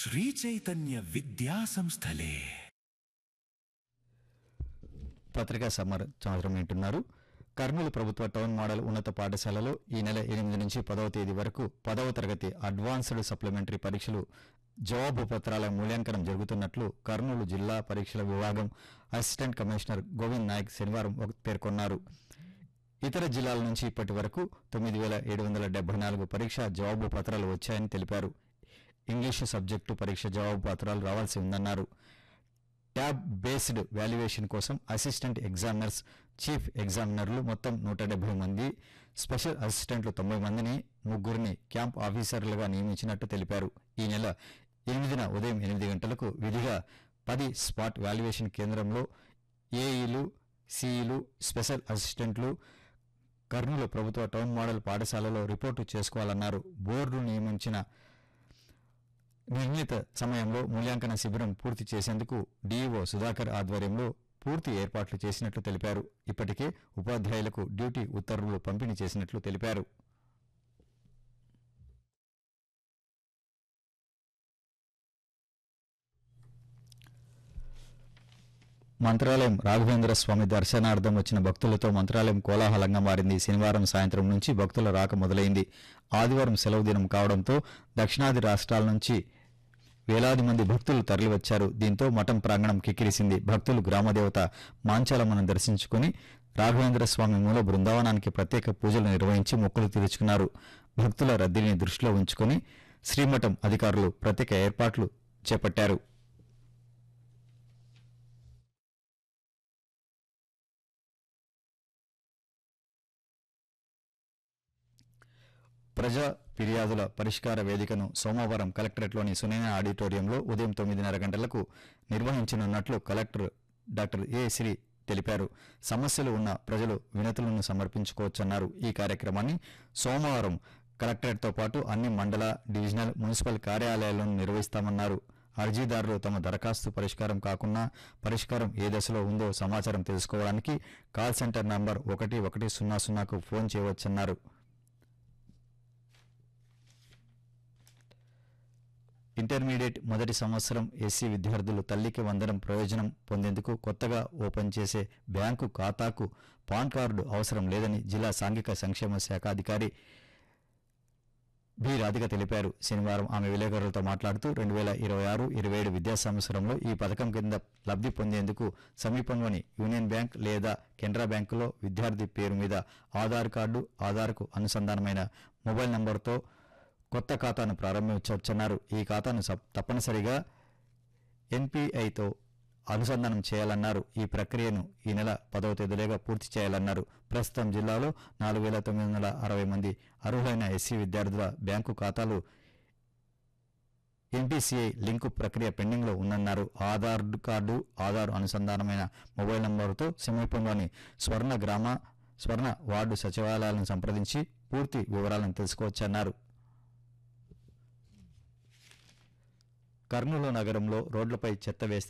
శ్రీచైతన్య విద్యా సంస్థలే పత్రికా సమర్ సంవత్సరం వింటున్నారు కర్నూలు ప్రభుత్వ టౌన్ మోడల్ ఉన్నత పాఠశాలలో ఈ నెల ఎనిమిది నుంచి పదవ తేదీ వరకు పదవ తరగతి అడ్వాన్స్డ్ సప్లిమెంటరీ పరీక్షలు జవాబు పత్రాల మూల్యాంకనం జరుగుతున్నట్లు కర్నూలు జిల్లా పరీక్షల విభాగం అసిస్టెంట్ కమిషనర్ గోవింద్ నాయక్ శనివారం ఒక- పేర్కొన్నారు ఇతర జిల్లాల నుంచి ఇప్పటి వరకు తొమ్మిది వేల ఏడు వందల డెబ్బై నాలుగు పరీక్ష జవాబు పత్రాలు వచ్చాయని తెలిపారు ఇంగ్లీషు సబ్జెక్టు పరీక్ష జవాబు పత్రాలు రావాల్సి ఉందన్నారు ట్యాబ్ బేస్డ్ వాల్యుయేషన్ కోసం అసిస్టెంట్ ఎగ్జామినర్స్ చీఫ్ ఎగ్జామినర్లు మొత్తం నూట డెబ్బై మంది స్పెషల్ అసిస్టెంట్లు తొంభై మందిని ముగ్గురిని క్యాంప్ ఆఫీసర్లుగా నియమించినట్టు తెలిపారు ఈ నెల ఎనిమిదిన ఉదయం ఎనిమిది గంటలకు విధిగా పది స్పాట్ వాల్యుయేషన్ కేంద్రంలో ఏఈలు సిఈలు స్పెషల్ అసిస్టెంట్లు కర్నూలు ప్రభుత్వ టౌన్ మోడల్ పాఠశాలలో రిపోర్టు చేసుకోవాలన్నారు బోర్డు నియమించిన నిర్ణీత సమయంలో మూల్యాంకన శిబిరం పూర్తి చేసేందుకు డీఈఓ సుధాకర్ ఆధ్వర్యంలో పూర్తి ఏర్పాట్లు చేసినట్లు తెలిపారు ఇప్పటికే ఉపాధ్యాయులకు డ్యూటీ ఉత్తర్వులు పంపిణీ చేసినట్లు తెలిపారు మంత్రాలయం రాఘవేంద్ర స్వామి దర్శనార్థం వచ్చిన భక్తులతో మంత్రాలయం కోలాహలంగా మారింది శనివారం సాయంత్రం నుంచి భక్తుల రాక మొదలైంది ఆదివారం సెలవు దినం కావడంతో దక్షిణాది రాష్ట్రాల నుంచి వేలాది మంది భక్తులు తరలివచ్చారు దీంతో మఠం ప్రాంగణం కిక్కిరిసింది భక్తులు గ్రామదేవత మాంచాలమ్మను దర్శించుకుని రాఘవేంద్ర స్వామి మూల బృందావనానికి ప్రత్యేక పూజలు నిర్వహించి మొక్కులు తీర్చుకున్నారు భక్తుల రద్దీని దృష్టిలో ఉంచుకుని శ్రీమఠం అధికారులు ప్రత్యేక ఏర్పాట్లు చేపట్టారు ప్రజా ఫిర్యాదుల పరిష్కార వేదికను సోమవారం కలెక్టరేట్లోని సునైన ఆడిటోరియంలో ఉదయం తొమ్మిదిన్నర గంటలకు నిర్వహించనున్నట్లు కలెక్టర్ డాక్టర్ ఏ శ్రీ తెలిపారు సమస్యలు ఉన్న ప్రజలు వినతులను సమర్పించుకోవచ్చన్నారు ఈ కార్యక్రమాన్ని సోమవారం కలెక్టరేట్తో పాటు అన్ని మండల డివిజనల్ మున్సిపల్ కార్యాలయాలను నిర్వహిస్తామన్నారు అర్జీదారులు తమ దరఖాస్తు పరిష్కారం కాకుండా పరిష్కారం ఏ దశలో ఉందో సమాచారం తెలుసుకోవడానికి కాల్ సెంటర్ నంబర్ ఒకటి ఒకటి సున్నా సున్నాకు ఫోన్ చేయవచ్చన్నారు ఇంటర్మీడియట్ మొదటి సంవత్సరం ఎస్సీ విద్యార్థులు తల్లికి వందనం ప్రయోజనం పొందేందుకు కొత్తగా ఓపెన్ చేసే బ్యాంకు ఖాతాకు పాన్ కార్డు అవసరం లేదని జిల్లా సాంఘిక సంక్షేమ శాఖ అధికారి బి రాధిక తెలిపారు శనివారం ఆమె విలేకరులతో మాట్లాడుతూ రెండు వేల ఇరవై ఆరు ఇరవై ఏడు విద్యా సంవత్సరంలో ఈ పథకం కింద లబ్ధి పొందేందుకు సమీపంలోని యూనియన్ బ్యాంక్ లేదా కెనరా బ్యాంకులో విద్యార్థి పేరు మీద ఆధార్ కార్డు ఆధార్కు అనుసంధానమైన మొబైల్ నంబర్తో కొత్త ఖాతాను ప్రారంభించవచ్చన్నారు ఈ ఖాతాను సప్- తప్పనిసరిగా ఎన్పిఐతో అనుసంధానం చేయాలన్నారు ఈ ప్రక్రియను ఈ నెల పదవ తేదీలోగా పూర్తి చేయాలన్నారు ప్రస్తుతం జిల్లాలో నాలుగు వేల తొమ్మిది వందల అరవై మంది అర్హులైన ఎస్సీ విద్యార్థుల బ్యాంకు ఖాతాలు ఎన్పిసిఐ లింకు ప్రక్రియ పెండింగ్లో ఉందన్నారు ఆధార్ కార్డు ఆధార్ అనుసంధానమైన మొబైల్ నంబరుతో సమీపంలోని స్వర్ణ గ్రామ స్వర్ణ వార్డు సచివాలయాలను సంప్రదించి పూర్తి వివరాలను తెలుసుకోవచ్చన్నారు కర్నూలు నగరంలో రోడ్లపై చెత్త వేస్తే